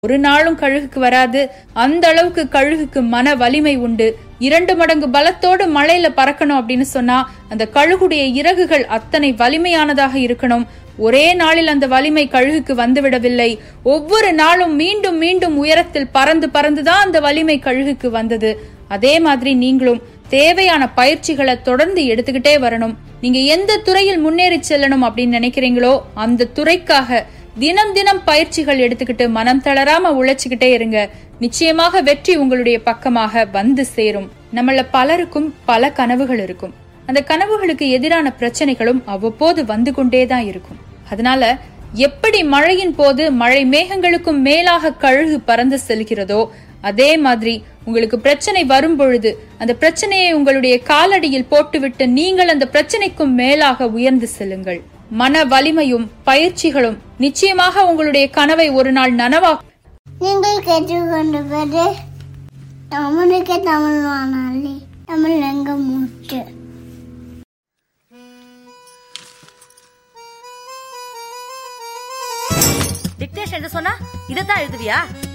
ஒரு நாளும் கழுகுக்கு வராது அந்த அளவுக்கு கழுகுக்கு மன வலிமை உண்டு இரண்டு மடங்கு பலத்தோடு மழையில பறக்கணும் அப்படின்னு சொன்னா அந்த கழுகுடைய இறகுகள் அத்தனை வலிமையானதாக இருக்கணும் ஒரே நாளில் அந்த வலிமை கழுகுக்கு வந்துவிடவில்லை ஒவ்வொரு நாளும் மீண்டும் மீண்டும் உயரத்தில் பறந்து பறந்துதான் அந்த வலிமை கழுகுக்கு வந்தது அதே மாதிரி நீங்களும் தேவையான பயிற்சிகளை தொடர்ந்து எடுத்துக்கிட்டே வரணும் நீங்க எந்த துறையில் முன்னேறி செல்லணும் அப்படின்னு நினைக்கிறீங்களோ அந்த துறைக்காக தினம் தினம் பயிற்சிகள் எடுத்துக்கிட்டு மனம் தளராம உழைச்சுக்கிட்டே இருங்க நிச்சயமாக வெற்றி உங்களுடைய பக்கமாக வந்து சேரும் நம்மள பலருக்கும் பல கனவுகள் இருக்கும் அந்த கனவுகளுக்கு எதிரான பிரச்சனைகளும் அவ்வப்போது வந்து கொண்டே தான் இருக்கும் அதனால எப்படி மழையின் போது மழை மேகங்களுக்கும் மேலாக கழுகு பறந்து செல்கிறதோ அதே மாதிரி உங்களுக்கு பிரச்சனை வரும் பொழுது அந்த பிரச்சனையை உங்களுடைய காலடியில் போட்டுவிட்டு நீங்கள் அந்த பிரச்சனைக்கும் மேலாக உயர்ந்து செல்லுங்கள் மன வலிமையும் பயிற்சிகளும் நிச்சயமாக உங்களுடைய கனவை ஒரு நாள் நனவா நீங்கள் கேட்டுக்கொண்டிருப்பது தமிழுக்கு தமிழ் வானாளி தமிழ் எங்க மூச்சு டிக்டேஷன் எழுத சொன்னா இதைத்தான் எழுதுவியா